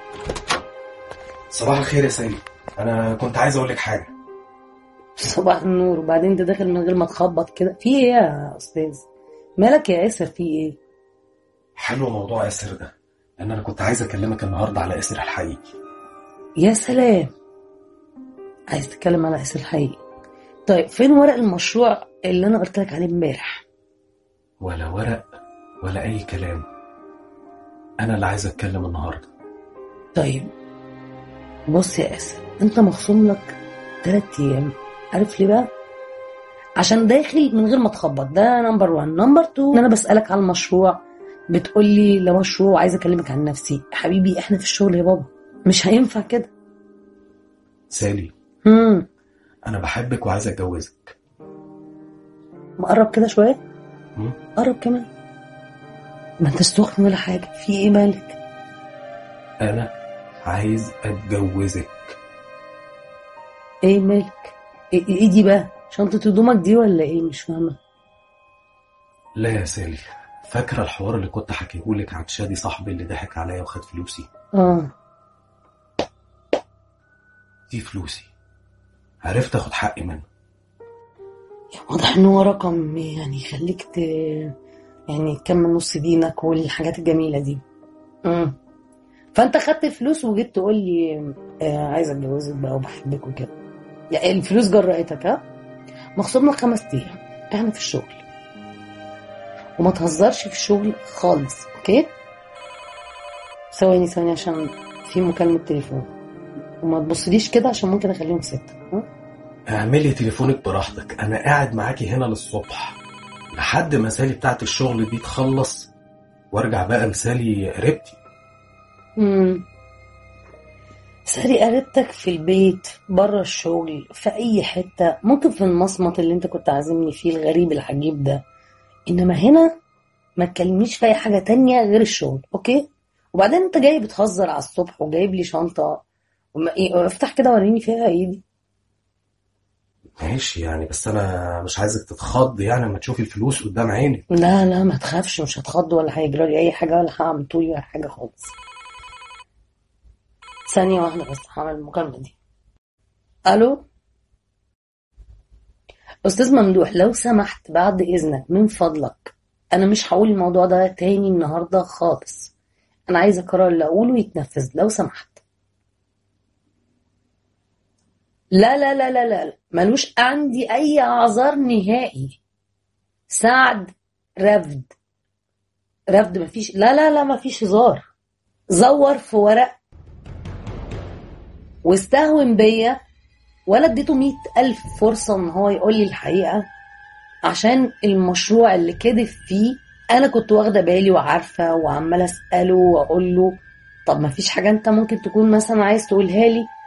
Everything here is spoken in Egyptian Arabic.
صباح الخير يا سالي انا كنت عايز اقول لك حاجه صباح النور وبعدين انت داخل من غير ما تخبط كده في ايه يا استاذ مالك يا ياسر في ايه حلو موضوع ياسر ده لان انا كنت عايز اكلمك النهارده على ياسر الحقيقي يا سلام عايز تتكلم على ياسر الحقيقي طيب فين ورق المشروع اللي انا قلت لك عليه امبارح ولا ورق ولا اي كلام انا اللي عايز اتكلم النهارده طيب بص يا ياسر انت مخصوم لك تلات ايام عارف ليه بقى عشان داخل من غير ما تخبط ده نمبر 1 نمبر 2 ان انا بسالك على المشروع بتقول لي لا مشروع عايز اكلمك عن نفسي حبيبي احنا في الشغل يا بابا مش هينفع كده سالي امم انا بحبك وعايز اتجوزك مقرب كده شويه مم. قرب كمان ما انت سخن ولا حاجه في ايه مالك انا عايز اتجوزك ايه مالك ايه, إيه دي بقى شنطه هدومك دي ولا ايه مش فاهمه لا يا سالي فاكره الحوار اللي كنت حكيهولك عن شادي صاحبي اللي ضحك عليا وخد فلوسي اه دي فلوسي عرفت اخد حقي منه واضح ان هو رقم يعني يخليك ت... يعني تكمل نص دينك والحاجات الجميله دي امم فانت خدت فلوس وجيت تقول لي آه عايز اتجوزك بقى وبحبك وكده يعني الفلوس جرأتك ها مخصوم لك خمس ايام احنا في الشغل وما تهزرش في الشغل خالص اوكي ثواني ثواني عشان في مكالمه تليفون وما تبصليش كده عشان ممكن اخليهم ستة ها اعملي تليفونك براحتك انا قاعد معاكي هنا للصبح لحد ما سالي بتاعت الشغل دي تخلص وارجع بقى لسالي قريبتي امم ساري قريبتك في البيت بره الشغل في اي حته ممكن في المصمت اللي انت كنت عازمني فيه الغريب العجيب ده انما هنا ما تكلمنيش في اي حاجه تانية غير الشغل اوكي وبعدين انت جاي بتهزر على الصبح وجايب لي شنطه وما إيه افتح كده وريني فيها ايه دي ماشي يعني بس انا مش عايزك تتخض يعني لما تشوفي الفلوس قدام عينك لا لا ما تخافش مش هتخض ولا هيجرى لي اي حاجه ولا هعمل طولي ولا حاجه خالص ثانيه واحده بس هعمل المكالمه دي الو استاذ ممدوح لو سمحت بعد اذنك من فضلك انا مش هقول الموضوع ده تاني النهارده خالص انا عايزه القرار اللي اقوله يتنفذ لو سمحت لا لا لا لا لا ملوش عندي اي اعذار نهائي سعد رفض رفض مفيش لا لا لا مفيش هزار زور في ورق واستهون بيا ولا اديته مية ألف فرصة ان هو يقول لي الحقيقة عشان المشروع اللي كذب فيه انا كنت واخدة بالي وعارفة وعمالة اسأله واقول له طب مفيش حاجة انت ممكن تكون مثلا عايز تقولها لي